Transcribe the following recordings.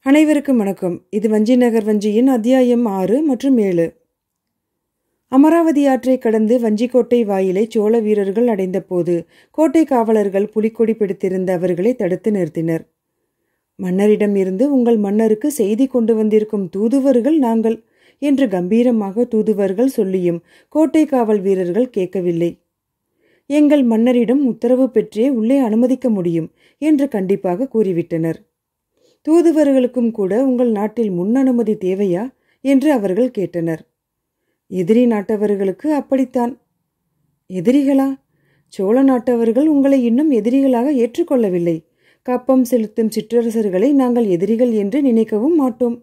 அனைவருக்கும் வணக்கம் இது வஞ்சி நகர் வஞ்சியின் அத்தியாயம் ஆறு மற்றும் ஏழு அமராவதி ஆற்றை கடந்து வஞ்சிக்கோட்டை வாயிலை சோழ வீரர்கள் அடைந்தபோது கோட்டை காவலர்கள் புலிக்கொடி பிடித்திருந்த அவர்களை தடுத்து நிறுத்தினர் மன்னரிடம் இருந்து உங்கள் மன்னருக்கு செய்தி கொண்டு வந்திருக்கும் தூதுவர்கள் நாங்கள் என்று கம்பீரமாக தூதுவர்கள் சொல்லியும் கோட்டை காவல் வீரர்கள் கேட்கவில்லை எங்கள் மன்னரிடம் உத்தரவு பெற்றே உள்ளே அனுமதிக்க முடியும் என்று கண்டிப்பாக கூறிவிட்டனர் தூதுவர்களுக்கும் கூட உங்கள் நாட்டில் முன் அனுமதி தேவையா என்று அவர்கள் கேட்டனர் எதிரி நாட்டவர்களுக்கு அப்படித்தான் எதிரிகளா சோழ நாட்டவர்கள் உங்களை இன்னும் எதிரிகளாக ஏற்றுக்கொள்ளவில்லை கப்பம் செலுத்தும் சிற்றரசர்களை நாங்கள் எதிரிகள் என்று நினைக்கவும் மாட்டோம்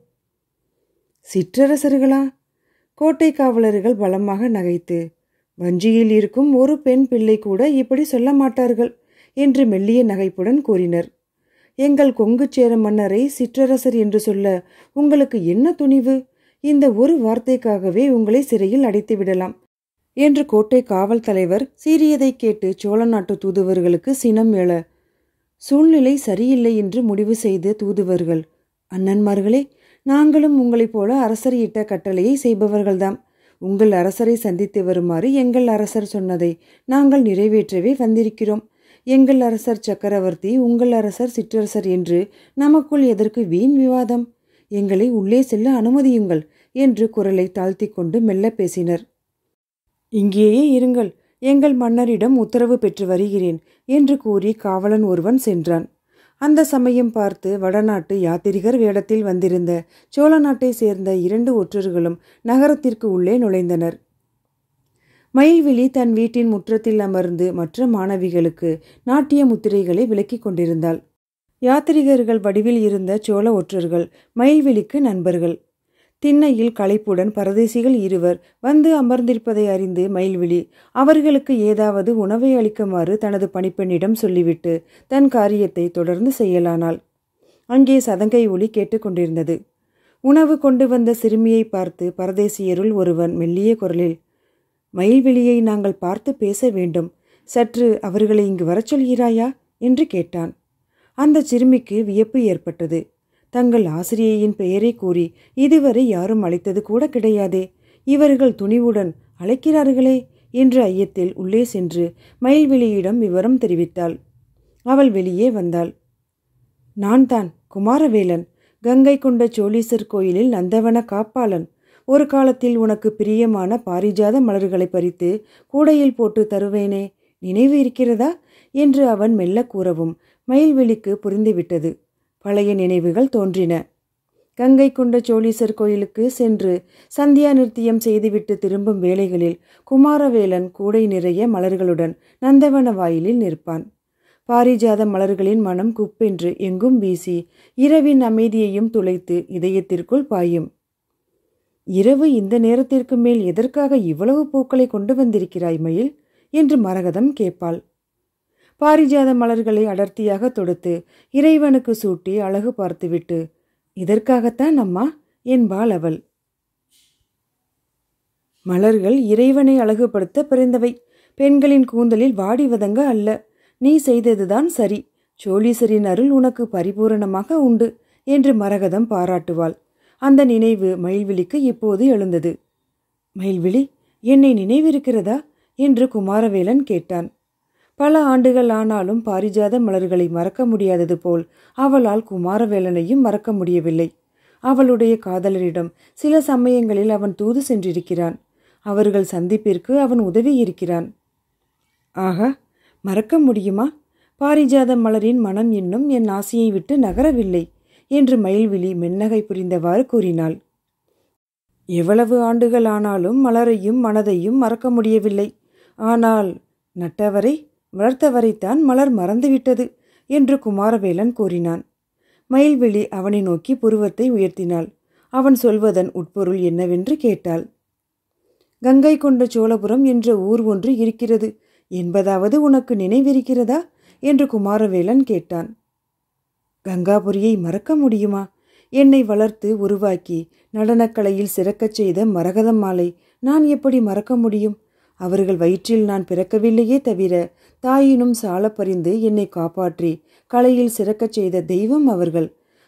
சிற்றரசர்களா கோட்டை காவலர்கள் பலமாக நகைத்து வஞ்சியில் இருக்கும் ஒரு பெண் பிள்ளை கூட இப்படி சொல்ல மாட்டார்கள் என்று மெல்லிய நகைப்புடன் கூறினர் எங்கள் கொங்கு சேர மன்னரை சிற்றரசர் என்று சொல்ல உங்களுக்கு என்ன துணிவு இந்த ஒரு வார்த்தைக்காகவே உங்களை சிறையில் அடைத்து விடலாம் என்று கோட்டை காவல் தலைவர் சீரியதை கேட்டு சோழ நாட்டு தூதுவர்களுக்கு சினம் எழ சூழ்நிலை சரியில்லை என்று முடிவு செய்த தூதுவர்கள் அண்ணன்மார்களே நாங்களும் உங்களைப் போல அரசர் இட்ட கட்டளையை செய்பவர்கள்தாம் உங்கள் அரசரை சந்தித்து வருமாறு எங்கள் அரசர் சொன்னதை நாங்கள் நிறைவேற்றவே வந்திருக்கிறோம் எங்கள் அரசர் சக்கரவர்த்தி உங்கள் அரசர் சிற்றரசர் என்று நமக்குள் எதற்கு வீண் விவாதம் எங்களை உள்ளே செல்ல அனுமதியுங்கள் என்று குரலை தாழ்த்தி கொண்டு மெல்ல பேசினர் இங்கேயே இருங்கள் எங்கள் மன்னரிடம் உத்தரவு பெற்று வருகிறேன் என்று கூறி காவலன் ஒருவன் சென்றான் அந்த சமயம் பார்த்து வடநாட்டு யாத்திரிகர் வேடத்தில் வந்திருந்த சோழ நாட்டை சேர்ந்த இரண்டு ஒற்றர்களும் நகரத்திற்கு உள்ளே நுழைந்தனர் மயில்விழி தன் வீட்டின் முற்றத்தில் அமர்ந்து மற்ற மாணவிகளுக்கு நாட்டிய முத்திரைகளை விளக்கிக் கொண்டிருந்தாள் யாத்திரிகர்கள் வடிவில் இருந்த சோழ ஒற்றர்கள் மயில்விழிக்கு நண்பர்கள் திண்ணையில் களைப்புடன் பரதேசிகள் இருவர் வந்து அமர்ந்திருப்பதை அறிந்து மயில்விழி அவர்களுக்கு ஏதாவது உணவை அளிக்குமாறு தனது பணிப்பெண்ணிடம் சொல்லிவிட்டு தன் காரியத்தை தொடர்ந்து செய்யலானாள் அங்கே சதங்கை ஒளி கேட்டுக்கொண்டிருந்தது உணவு கொண்டு வந்த சிறுமியை பார்த்து பரதேசியருள் ஒருவன் மெல்லிய குரலில் மயில்விழியை நாங்கள் பார்த்து பேச வேண்டும் சற்று அவர்களை இங்கு வரச் சொல்கிறாயா என்று கேட்டான் அந்த சிறுமிக்கு வியப்பு ஏற்பட்டது தங்கள் ஆசிரியையின் பெயரை கூறி இதுவரை யாரும் அழைத்தது கூட கிடையாதே இவர்கள் துணிவுடன் அழைக்கிறார்களே என்ற ஐயத்தில் உள்ளே சென்று மயில்விழியிடம் விவரம் தெரிவித்தாள் அவள் வெளியே வந்தாள் நான் தான் குமாரவேலன் கங்கை கொண்ட சோழீசர் கோயிலில் நந்தவன காப்பாளன் ஒரு காலத்தில் உனக்கு பிரியமான பாரிஜாத மலர்களை பறித்து கூடையில் போட்டு தருவேனே நினைவு இருக்கிறதா என்று அவன் மெல்ல கூறவும் மயில்வெளிக்கு புரிந்துவிட்டது பழைய நினைவுகள் தோன்றின கங்கை கொண்ட சோழீசர் கோயிலுக்கு சென்று சந்தியா நிறுத்தியம் செய்துவிட்டு திரும்பும் வேளைகளில் குமாரவேலன் கூடை நிறைய மலர்களுடன் நந்தவன வாயிலில் நிற்பான் பாரிஜாத மலர்களின் மனம் குப்பென்று எங்கும் வீசி இரவின் அமைதியையும் துளைத்து இதயத்திற்குள் பாயும் இரவு இந்த நேரத்திற்கு மேல் எதற்காக இவ்வளவு பூக்களை கொண்டு வந்திருக்கிறாய் மயில் என்று மரகதம் கேட்பாள் பாரிஜாத மலர்களை அடர்த்தியாக தொடுத்து இறைவனுக்கு சூட்டி அழகு பார்த்துவிட்டு இதற்காகத்தான் அம்மா என்பாள் அவள் மலர்கள் இறைவனை அழகுபடுத்த பிறந்தவை பெண்களின் கூந்தலில் வாடி வதங்க அல்ல நீ செய்ததுதான் சரி சோழீசரின் அருள் உனக்கு பரிபூரணமாக உண்டு என்று மரகதம் பாராட்டுவாள் அந்த நினைவு மயில்விழிக்கு இப்போது எழுந்தது மயில்விழி என்னை நினைவிருக்கிறதா என்று குமாரவேலன் கேட்டான் பல ஆண்டுகள் ஆனாலும் பாரிஜாத மலர்களை மறக்க முடியாதது போல் அவளால் குமாரவேலனையும் மறக்க முடியவில்லை அவளுடைய காதலரிடம் சில சமயங்களில் அவன் தூது சென்றிருக்கிறான் அவர்கள் சந்திப்பிற்கு அவன் உதவி இருக்கிறான் ஆகா மறக்க முடியுமா பாரிஜாத மலரின் மனம் இன்னும் என் ஆசையை விட்டு நகரவில்லை என்று மயில்விழி மென்னகை புரிந்தவாறு கூறினாள் எவ்வளவு ஆண்டுகள் ஆனாலும் மலரையும் மனதையும் மறக்க முடியவில்லை ஆனால் நட்டவரை வளர்த்தவரைத்தான் மலர் மறந்துவிட்டது என்று குமாரவேலன் கூறினான் மயில்விழி அவனை நோக்கி புருவத்தை உயர்த்தினாள் அவன் சொல்வதன் உட்பொருள் என்னவென்று கேட்டாள் கங்கை கொண்ட சோழபுரம் என்ற ஊர் ஒன்று இருக்கிறது என்பதாவது உனக்கு நினைவிருக்கிறதா என்று குமாரவேலன் கேட்டான் கங்காபுரியை மறக்க முடியுமா என்னை வளர்த்து உருவாக்கி நடனக்கலையில் சிறக்கச் செய்த மரகதம் மாலை நான் எப்படி மறக்க முடியும் அவர்கள் வயிற்றில் நான் பிறக்கவில்லையே தவிர தாயினும் சால பறிந்து என்னை காப்பாற்றி கலையில் சிறக்கச் செய்த தெய்வம் அவர்கள்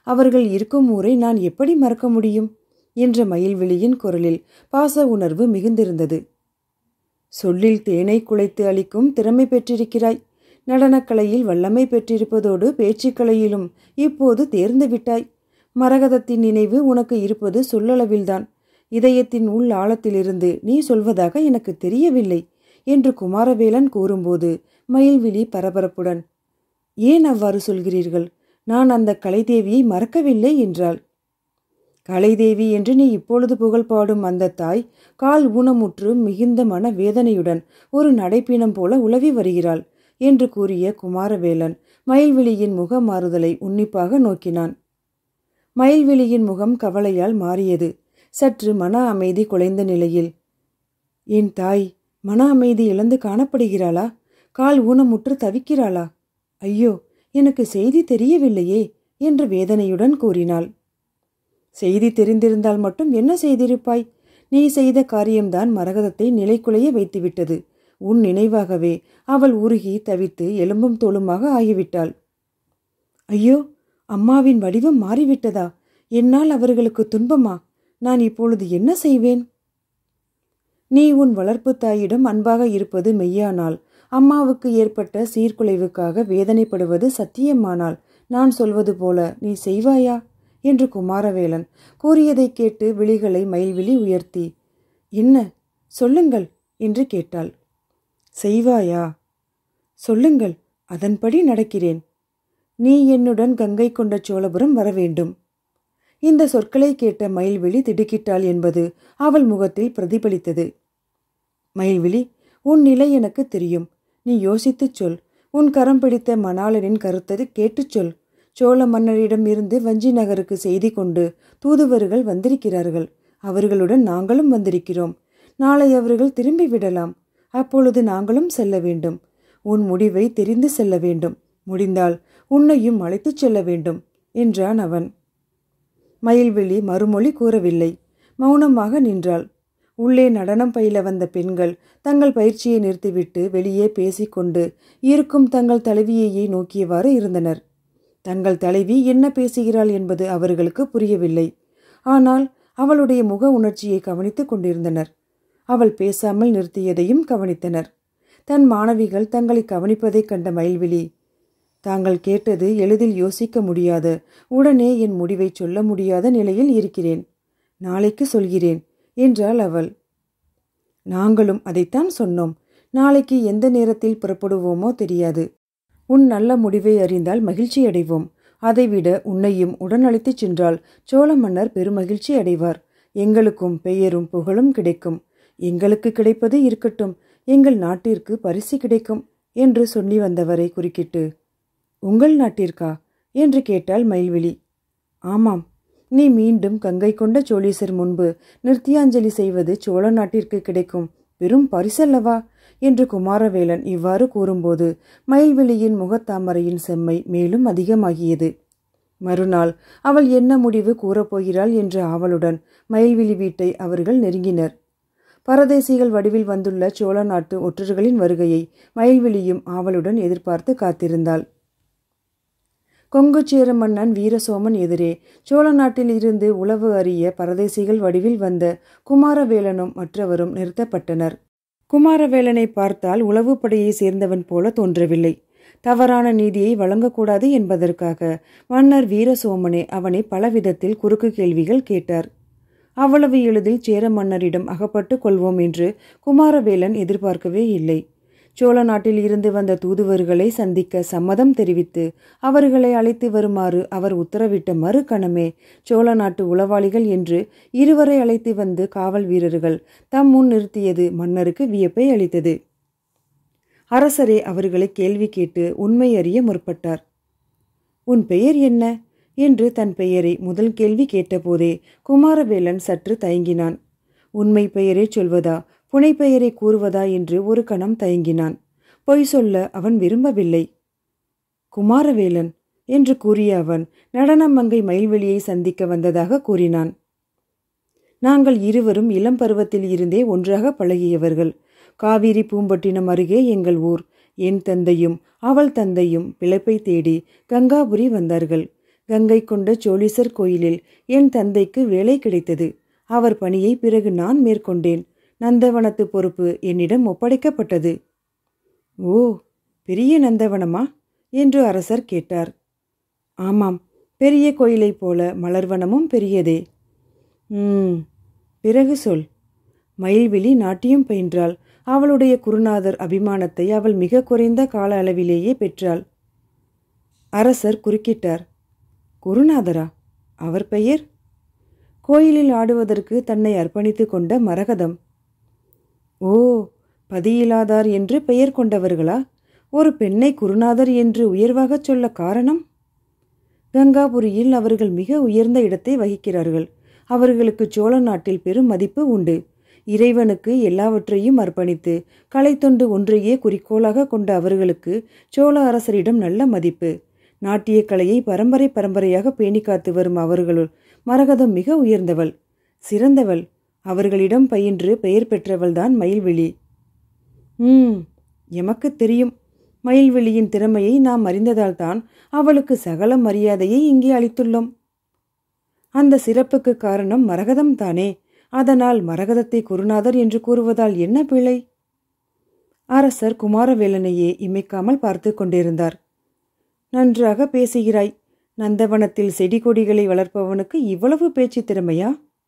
அவர்கள் இருக்கும் ஊரை நான் எப்படி மறக்க முடியும் என்ற மயில்விழியின் குரலில் பாச உணர்வு மிகுந்திருந்தது சொல்லில் தேனை குலைத்து அளிக்கும் திறமை பெற்றிருக்கிறாய் நடனக்கலையில் வல்லமை பெற்றிருப்பதோடு பேச்சுக்கலையிலும் இப்போது தேர்ந்து விட்டாய் மரகதத்தின் நினைவு உனக்கு இருப்பது சொல்லளவில்தான் இதயத்தின் உள் ஆழத்திலிருந்து நீ சொல்வதாக எனக்கு தெரியவில்லை என்று குமாரவேலன் கூறும்போது மயில்விழி பரபரப்புடன் ஏன் அவ்வாறு சொல்கிறீர்கள் நான் அந்த கலைதேவியை மறக்கவில்லை என்றாள் கலைதேவி என்று நீ இப்பொழுது புகழ் பாடும் அந்த தாய் கால் ஊனமுற்று மிகுந்த மன வேதனையுடன் ஒரு நடைப்பினம் போல உலவி வருகிறாள் என்று கூறிய குமாரவேலன் மயில்விழியின் முக மாறுதலை உன்னிப்பாக நோக்கினான் மயில்விழியின் முகம் கவலையால் மாறியது சற்று மன அமைதி குலைந்த நிலையில் என் தாய் மன அமைதி இழந்து காணப்படுகிறாளா கால் ஊனமுற்று தவிக்கிறாளா ஐயோ எனக்கு செய்தி தெரியவில்லையே என்று வேதனையுடன் கூறினாள் செய்தி தெரிந்திருந்தால் மட்டும் என்ன செய்திருப்பாய் நீ செய்த காரியம்தான் மரகதத்தை நிலைக்குலைய வைத்துவிட்டது உன் நினைவாகவே அவள் உருகி தவித்து எலும்பும் தோளுமாக ஆகிவிட்டாள் ஐயோ அம்மாவின் வடிவம் மாறிவிட்டதா என்னால் அவர்களுக்கு துன்பமா நான் இப்பொழுது என்ன செய்வேன் நீ உன் வளர்ப்பு தாயிடம் அன்பாக இருப்பது மெய்யானால் அம்மாவுக்கு ஏற்பட்ட சீர்குலைவுக்காக வேதனைப்படுவது சத்தியமானால் நான் சொல்வது போல நீ செய்வாயா என்று குமாரவேலன் கூறியதைக் கேட்டு விழிகளை மயில்விழி உயர்த்தி என்ன சொல்லுங்கள் என்று கேட்டாள் செய்வாயா சொல்லுங்கள் அதன்படி நடக்கிறேன் நீ என்னுடன் கங்கை கொண்ட சோழபுரம் வர வேண்டும் இந்த சொற்களை கேட்ட மயில்விழி திடுக்கிட்டாள் என்பது அவள் முகத்தில் பிரதிபலித்தது மயில்விழி உன் நிலை எனக்கு தெரியும் நீ யோசித்துச் சொல் உன் கரம் பிடித்த மணாளனின் கருத்தை கேட்டுச் சொல் சோழ மன்னரிடம் இருந்து வஞ்சி நகருக்கு செய்தி கொண்டு தூதுவர்கள் வந்திருக்கிறார்கள் அவர்களுடன் நாங்களும் வந்திருக்கிறோம் நாளை அவர்கள் திரும்பி விடலாம் அப்பொழுது நாங்களும் செல்ல வேண்டும் உன் முடிவை தெரிந்து செல்ல வேண்டும் முடிந்தால் உன்னையும் அழைத்துச் செல்ல வேண்டும் என்றான் அவன் மயில்விழி மறுமொழி கூறவில்லை மௌனமாக நின்றாள் உள்ளே நடனம் பயில வந்த பெண்கள் தங்கள் பயிற்சியை நிறுத்திவிட்டு வெளியே பேசிக்கொண்டு இருக்கும் தங்கள் தலைவியையே நோக்கியவாறு இருந்தனர் தங்கள் தலைவி என்ன பேசுகிறாள் என்பது அவர்களுக்கு புரியவில்லை ஆனால் அவளுடைய முக உணர்ச்சியை கவனித்துக் கொண்டிருந்தனர் அவள் பேசாமல் நிறுத்தியதையும் கவனித்தனர் தன் மாணவிகள் தங்களை கவனிப்பதைக் கண்ட மயில்விழி தாங்கள் கேட்டது எளிதில் யோசிக்க முடியாத உடனே என் முடிவை சொல்ல முடியாத நிலையில் இருக்கிறேன் நாளைக்கு சொல்கிறேன் என்றாள் அவள் நாங்களும் அதைத்தான் சொன்னோம் நாளைக்கு எந்த நேரத்தில் புறப்படுவோமோ தெரியாது உன் நல்ல முடிவை அறிந்தால் மகிழ்ச்சி அடைவோம் அதைவிட உன்னையும் உடன் அழைத்துச் சென்றால் சோழ மன்னர் பெருமகிழ்ச்சி அடைவார் எங்களுக்கும் பெயரும் புகழும் கிடைக்கும் எங்களுக்கு கிடைப்பது இருக்கட்டும் எங்கள் நாட்டிற்கு பரிசு கிடைக்கும் என்று சொல்லி வந்தவரை குறுக்கிட்டு உங்கள் நாட்டிற்கா என்று கேட்டாள் மயில்விழி ஆமாம் நீ மீண்டும் கங்கை கொண்ட சோழீசர் முன்பு நிறுத்தியாஞ்சலி செய்வது சோழ நாட்டிற்கு கிடைக்கும் பெரும் பரிசல்லவா என்று குமாரவேலன் இவ்வாறு கூறும்போது மயில்விழியின் முகத்தாமரையின் செம்மை மேலும் அதிகமாகியது மறுநாள் அவள் என்ன முடிவு கூறப்போகிறாள் என்ற ஆவலுடன் மயில்விழி வீட்டை அவர்கள் நெருங்கினர் பரதேசிகள் வடிவில் வந்துள்ள சோழ நாட்டு ஒற்றர்களின் வருகையை மயில்விழியும் ஆவலுடன் எதிர்பார்த்து காத்திருந்தாள் கொங்குச்சேர மன்னன் வீரசோமன் எதிரே சோழ நாட்டில் இருந்து உளவு அறிய பரதேசிகள் வடிவில் வந்த குமாரவேலனும் மற்றவரும் நிறுத்தப்பட்டனர் குமாரவேலனை பார்த்தால் உளவு படையை சேர்ந்தவன் போல தோன்றவில்லை தவறான நீதியை வழங்கக்கூடாது என்பதற்காக மன்னர் வீரசோமனே அவனை பலவிதத்தில் குறுக்கு கேள்விகள் கேட்டார் அவ்வளவு எளிதில் சேர மன்னரிடம் அகப்பட்டு கொள்வோம் என்று குமாரவேலன் எதிர்பார்க்கவே இல்லை சோழ நாட்டில் இருந்து வந்த தூதுவர்களை சந்திக்க சம்மதம் தெரிவித்து அவர்களை அழைத்து வருமாறு அவர் உத்தரவிட்ட மறு கணமே சோழ நாட்டு உளவாளிகள் என்று இருவரை அழைத்து வந்து காவல் வீரர்கள் தம் முன் நிறுத்தியது மன்னருக்கு வியப்பை அளித்தது அரசரே அவர்களை கேள்வி கேட்டு உண்மை அறிய முற்பட்டார் உன் பெயர் என்ன என்று தன் பெயரை முதல் கேள்வி கேட்டபோதே குமாரவேலன் சற்று தயங்கினான் உண்மை பெயரை சொல்வதா புனைப்பெயரை கூறுவதா என்று ஒரு கணம் தயங்கினான் பொய் சொல்ல அவன் விரும்பவில்லை குமாரவேலன் என்று கூறிய அவன் நடனமங்கை மயில்வெளியை சந்திக்க வந்ததாக கூறினான் நாங்கள் இருவரும் இளம் பருவத்தில் இருந்தே ஒன்றாக பழகியவர்கள் காவிரி பூம்பட்டினம் அருகே எங்கள் ஊர் என் தந்தையும் அவள் தந்தையும் பிழைப்பை தேடி கங்காபுரி வந்தார்கள் கங்கை கொண்ட சோழீசர் கோயிலில் என் தந்தைக்கு வேலை கிடைத்தது அவர் பணியை பிறகு நான் மேற்கொண்டேன் நந்தவனத்து பொறுப்பு என்னிடம் ஒப்படைக்கப்பட்டது ஓ பெரிய நந்தவனமா என்று அரசர் கேட்டார் ஆமாம் பெரிய கோயிலைப் போல மலர்வனமும் பெரியதே ம் பிறகு சொல் மயில்விழி நாட்டியம் பயின்றாள் அவளுடைய குருநாதர் அபிமானத்தை அவள் மிக குறைந்த கால அளவிலேயே பெற்றாள் அரசர் குறுக்கிட்டார் குருநாதரா அவர் பெயர் கோயிலில் ஆடுவதற்கு தன்னை அர்ப்பணித்து கொண்ட மரகதம் ஓ பதியிலாதார் என்று பெயர் கொண்டவர்களா ஒரு பெண்ணை குருநாதர் என்று உயர்வாகச் சொல்ல காரணம் கங்காபுரியில் அவர்கள் மிக உயர்ந்த இடத்தை வகிக்கிறார்கள் அவர்களுக்கு சோழ நாட்டில் பெரும் மதிப்பு உண்டு இறைவனுக்கு எல்லாவற்றையும் அர்ப்பணித்து கலைத்தொண்டு ஒன்றையே குறிக்கோளாக கொண்ட அவர்களுக்கு சோழ அரசரிடம் நல்ல மதிப்பு நாட்டிய கலையை பரம்பரை பரம்பரையாக பேணி காத்து வரும் அவர்களுள் மரகதம் மிக உயர்ந்தவள் சிறந்தவள் அவர்களிடம் பயின்று பெயர் பெற்றவள்தான் மயில்விழி ம் எமக்கு தெரியும் மயில்விழியின் திறமையை நாம் அறிந்ததால்தான் அவளுக்கு சகல மரியாதையை இங்கே அளித்துள்ளோம் அந்த சிறப்புக்கு காரணம் மரகதம் தானே அதனால் மரகதத்தை குருநாதர் என்று கூறுவதால் என்ன பிழை அரசர் குமாரவேலனையே இமைக்காமல் பார்த்து கொண்டிருந்தார் நன்றாக பேசுகிறாய் நந்தவனத்தில் செடி கொடிகளை வளர்ப்பவனுக்கு இவ்வளவு பேச்சு திறமையா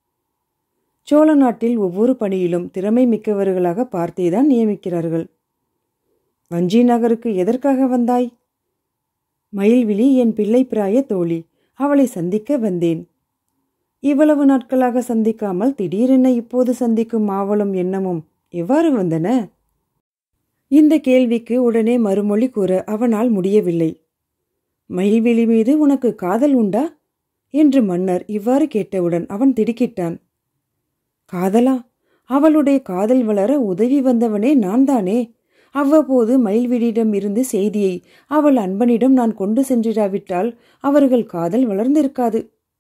சோழ நாட்டில் ஒவ்வொரு பணியிலும் திறமை மிக்கவர்களாக பார்த்தேதான் நியமிக்கிறார்கள் வஞ்சி நகருக்கு எதற்காக வந்தாய் மயில்விழி என் பிள்ளை பிராய தோழி அவளை சந்திக்க வந்தேன் இவ்வளவு நாட்களாக சந்திக்காமல் திடீரென இப்போது சந்திக்கும் ஆவலும் எண்ணமும் எவ்வாறு வந்தன இந்த கேள்விக்கு உடனே மறுமொழி கூற அவனால் முடியவில்லை மயில்விழி மீது உனக்கு காதல் உண்டா என்று மன்னர் இவ்வாறு கேட்டவுடன் அவன் திடுக்கிட்டான் காதலா அவளுடைய காதல் வளர உதவி வந்தவனே நான் தானே அவ்வப்போது மயில்விழியிடம் இருந்து செய்தியை அவள் அன்பனிடம் நான் கொண்டு சென்றிராவிட்டால் அவர்கள் காதல் வளர்ந்திருக்காது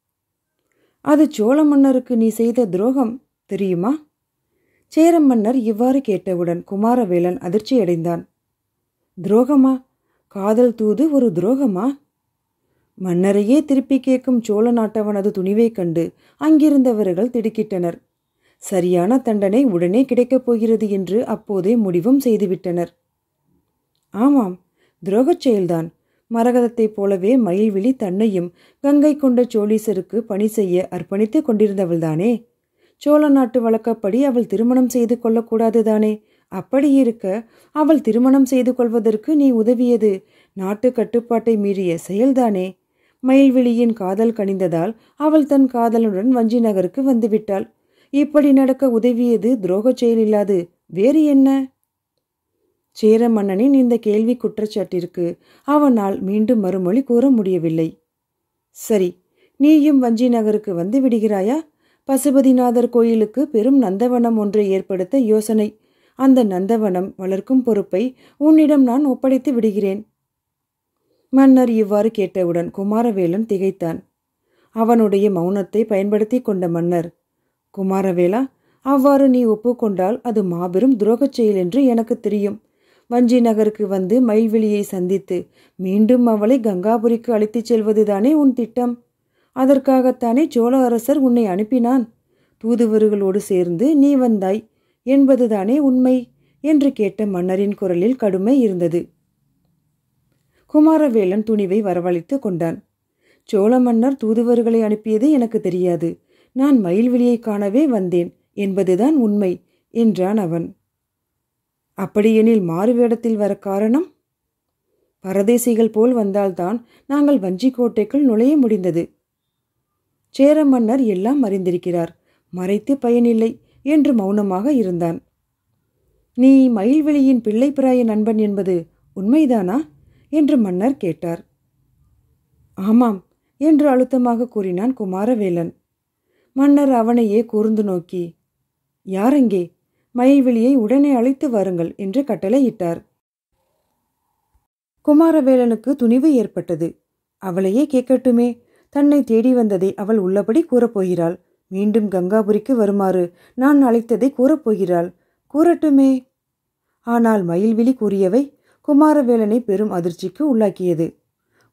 அது சோழ மன்னருக்கு நீ செய்த துரோகம் தெரியுமா சேர மன்னர் இவ்வாறு கேட்டவுடன் குமாரவேலன் அதிர்ச்சியடைந்தான் துரோகமா காதல் தூது ஒரு துரோகமா மன்னரையே திருப்பி கேட்கும் சோழ நாட்டவனது துணிவைக் கண்டு அங்கிருந்தவர்கள் திடுக்கிட்டனர் சரியான தண்டனை உடனே கிடைக்கப் போகிறது என்று அப்போதே முடிவும் செய்துவிட்டனர் ஆமாம் துரோகச் செயல்தான் மரகதத்தைப் போலவே மயில்விழி தன்னையும் கங்கை கொண்ட சோழீசருக்கு பணி செய்ய அர்ப்பணித்துக் கொண்டிருந்தவள்தானே சோழ நாட்டு வழக்கப்படி அவள் திருமணம் செய்து கொள்ளக்கூடாதுதானே அப்படி இருக்க அவள் திருமணம் செய்து கொள்வதற்கு நீ உதவியது நாட்டு கட்டுப்பாட்டை மீறிய செயல்தானே மயில்விழியின் காதல் கனிந்ததால் அவள் தன் காதலனுடன் வஞ்சி நகருக்கு வந்துவிட்டாள் இப்படி நடக்க உதவியது துரோகச் செயல் இல்லாது வேறு என்ன சேர மன்னனின் இந்த கேள்வி குற்றச்சாட்டிற்கு அவனால் மீண்டும் மறுமொழி கூற முடியவில்லை சரி நீயும் வஞ்சி நகருக்கு வந்து விடுகிறாயா பசுபதிநாதர் கோயிலுக்கு பெரும் நந்தவனம் ஒன்றை ஏற்படுத்த யோசனை அந்த நந்தவனம் வளர்க்கும் பொறுப்பை உன்னிடம் நான் ஒப்படைத்து விடுகிறேன் மன்னர் இவ்வாறு கேட்டவுடன் குமாரவேலன் திகைத்தான் அவனுடைய மௌனத்தை பயன்படுத்தி கொண்ட மன்னர் குமாரவேலா அவ்வாறு நீ ஒப்புக்கொண்டால் அது மாபெரும் துரோகச் செயல் என்று எனக்கு தெரியும் வஞ்சி நகருக்கு வந்து மயில்விழியை சந்தித்து மீண்டும் அவளை கங்காபுரிக்கு அழைத்துச் செல்வதுதானே உன் திட்டம் அதற்காகத்தானே சோழ அரசர் உன்னை அனுப்பினான் தூதுவர்களோடு சேர்ந்து நீ வந்தாய் என்பதுதானே உண்மை என்று கேட்ட மன்னரின் குரலில் கடுமை இருந்தது குமாரவேலன் துணிவை வரவழைத்து கொண்டான் சோழ மன்னர் தூதுவர்களை அனுப்பியது எனக்கு தெரியாது நான் மயில்விழியை காணவே வந்தேன் என்பதுதான் உண்மை என்றான் அவன் அப்படியெனில் மாறு வேடத்தில் வர காரணம் பரதேசிகள் போல் வந்தால்தான் நாங்கள் வஞ்சிக்கோட்டைக்குள் நுழைய முடிந்தது சேர மன்னர் எல்லாம் அறிந்திருக்கிறார் மறைத்து பயனில்லை என்று மௌனமாக இருந்தான் நீ மயில்வெளியின் பிள்ளைப்பிராய நண்பன் என்பது உண்மைதானா என்று மன்னர் கேட்டார் ஆமாம் என்று அழுத்தமாக கூறினான் குமாரவேலன் மன்னர் அவனையே கூர்ந்து நோக்கி யாரெங்கே மயில்விழியை உடனே அழைத்து வாருங்கள் என்று கட்டளையிட்டார் குமாரவேலனுக்கு துணிவு ஏற்பட்டது அவளையே கேட்கட்டுமே தன்னை தேடி வந்ததை அவள் உள்ளபடி கூறப்போகிறாள் மீண்டும் கங்காபுரிக்கு வருமாறு நான் அழைத்ததை கூறப்போகிறாள் கூறட்டுமே ஆனால் மயில்விழி கூறியவை குமாரவேலனை பெரும் அதிர்ச்சிக்கு உள்ளாக்கியது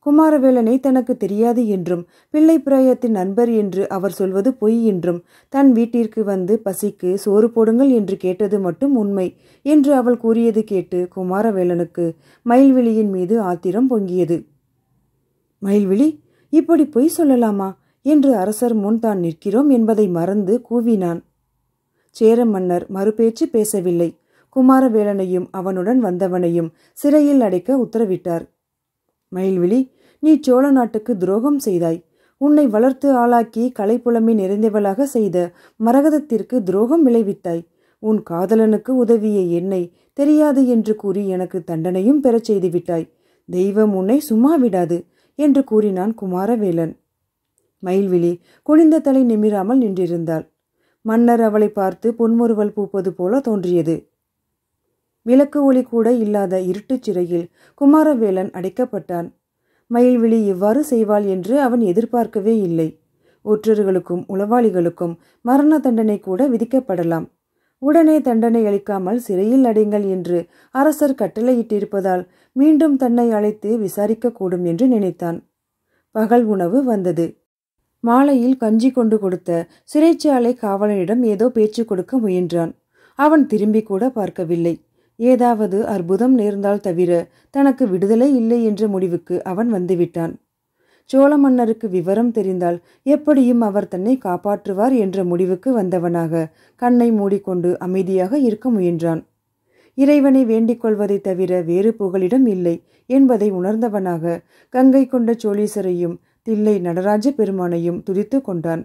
குமாரவேலனை தனக்கு தெரியாது என்றும் பிள்ளை பிராயத்தின் நண்பர் என்று அவர் சொல்வது பொய் என்றும் தன் வீட்டிற்கு வந்து பசிக்கு சோறு போடுங்கள் என்று கேட்டது மட்டும் உண்மை என்று அவள் கூறியது கேட்டு குமாரவேலனுக்கு மயில்விழியின் மீது ஆத்திரம் பொங்கியது மயில்விழி இப்படி பொய் சொல்லலாமா என்று அரசர் முன் தான் நிற்கிறோம் என்பதை மறந்து கூவினான் சேர மன்னர் மறுபேச்சு பேசவில்லை குமாரவேலனையும் அவனுடன் வந்தவனையும் சிறையில் அடைக்க உத்தரவிட்டார் மயில்விழி நீ சோழ நாட்டுக்கு துரோகம் செய்தாய் உன்னை வளர்த்து ஆளாக்கி கலைப்புலமை நிறைந்தவளாக செய்த மரகதத்திற்கு துரோகம் விளைவித்தாய் உன் காதலனுக்கு உதவிய என்னை தெரியாது என்று கூறி எனக்கு தண்டனையும் பெறச் செய்துவிட்டாய் தெய்வம் உன்னை சும்மா விடாது என்று கூறினான் குமாரவேலன் மயில்விழி குனிந்த தலை நிமிராமல் நின்றிருந்தாள் மன்னர் அவளை பார்த்து பொன்முறுவல் பூப்பது போல தோன்றியது விளக்கு ஒளி கூட இல்லாத இருட்டுச் சிறையில் குமாரவேலன் அடைக்கப்பட்டான் மயில்விழி இவ்வாறு செய்வாள் என்று அவன் எதிர்பார்க்கவே இல்லை ஒற்றர்களுக்கும் உளவாளிகளுக்கும் மரண தண்டனை கூட விதிக்கப்படலாம் உடனே தண்டனை அளிக்காமல் சிறையில் அடைங்கள் என்று அரசர் கட்டளையிட்டிருப்பதால் மீண்டும் தன்னை அழைத்து விசாரிக்கக்கூடும் என்று நினைத்தான் பகல் உணவு வந்தது மாலையில் கஞ்சி கொண்டு கொடுத்த சிறைச்சாலை காவலனிடம் ஏதோ பேச்சு கொடுக்க முயன்றான் அவன் திரும்பி கூட பார்க்கவில்லை ஏதாவது அற்புதம் நேர்ந்தால் தவிர தனக்கு விடுதலை இல்லை என்ற முடிவுக்கு அவன் வந்துவிட்டான் சோழ மன்னருக்கு விவரம் தெரிந்தால் எப்படியும் அவர் தன்னை காப்பாற்றுவார் என்ற முடிவுக்கு வந்தவனாக கண்ணை மூடிக்கொண்டு அமைதியாக இருக்க முயன்றான் இறைவனை வேண்டிக் கொள்வதை தவிர வேறு புகலிடம் இல்லை என்பதை உணர்ந்தவனாக கங்கை கொண்ட சோழீசரையும் தில்லை நடராஜ பெருமானையும் துதித்து கொண்டான்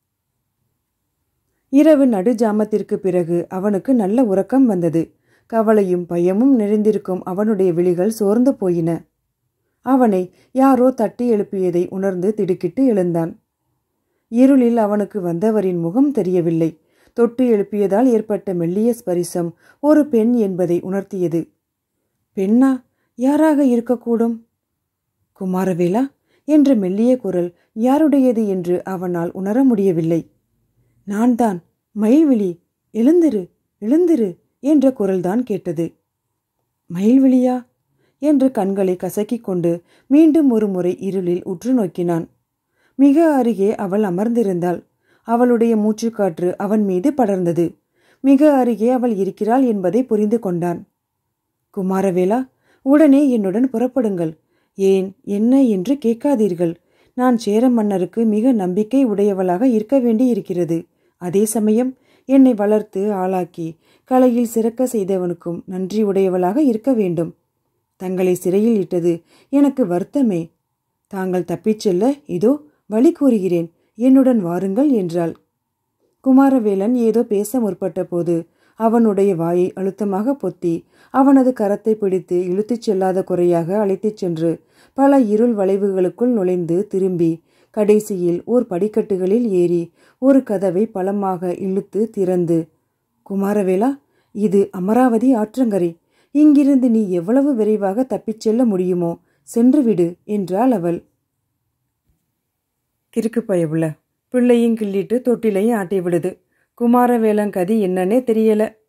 இரவு நடுஜாமத்திற்கு பிறகு அவனுக்கு நல்ல உறக்கம் வந்தது கவலையும் பயமும் நிறைந்திருக்கும் அவனுடைய விழிகள் சோர்ந்து போயின அவனை யாரோ தட்டி எழுப்பியதை உணர்ந்து திடுக்கிட்டு எழுந்தான் இருளில் அவனுக்கு வந்தவரின் முகம் தெரியவில்லை தொட்டு எழுப்பியதால் ஏற்பட்ட மெல்லிய ஸ்பரிசம் ஒரு பெண் என்பதை உணர்த்தியது பெண்ணா யாராக இருக்கக்கூடும் குமாரவேலா என்ற மெல்லிய குரல் யாருடையது என்று அவனால் உணர முடியவில்லை நான் தான் மயில்விழி எழுந்திரு எழுந்திரு என்ற குரல்தான் கேட்டது மயில்விழியா என்று கண்களை கசக்கிக் கொண்டு மீண்டும் ஒரு முறை இருளில் உற்று நோக்கினான் மிக அருகே அவள் அமர்ந்திருந்தாள் அவளுடைய மூச்சுக்காற்று அவன் மீது படர்ந்தது மிக அருகே அவள் இருக்கிறாள் என்பதை புரிந்து கொண்டான் குமாரவேலா உடனே என்னுடன் புறப்படுங்கள் ஏன் என்ன என்று கேட்காதீர்கள் நான் சேர மன்னருக்கு மிக நம்பிக்கை உடையவளாக இருக்க வேண்டியிருக்கிறது அதே சமயம் என்னை வளர்த்து ஆளாக்கி கலையில் சிறக்க செய்தவனுக்கும் நன்றி உடையவளாக இருக்க வேண்டும் தங்களை சிறையில் இட்டது எனக்கு வருத்தமே தாங்கள் தப்பிச் செல்ல இதோ வழி கூறுகிறேன் என்னுடன் வாருங்கள் என்றாள் குமாரவேலன் ஏதோ பேச முற்பட்ட போது அவனுடைய வாயை அழுத்தமாக பொத்தி அவனது கரத்தை பிடித்து இழுத்துச் செல்லாத குறையாக அழைத்துச் சென்று பல இருள் வளைவுகளுக்குள் நுழைந்து திரும்பி கடைசியில் ஓர் படிக்கட்டுகளில் ஏறி ஒரு கதவை பலமாக இழுத்து திறந்து குமாரவேலா இது அமராவதி ஆற்றங்கரை இங்கிருந்து நீ எவ்வளவு விரைவாக தப்பிச் செல்ல முடியுமோ சென்று விடு என்றாள் அவள் கிறுக்கு பயவுள்ள பிள்ளையும் கிள்ளிட்டு தொட்டிலையும் ஆட்டி விடுது குமாரவேலன் கதி என்னன்னே தெரியல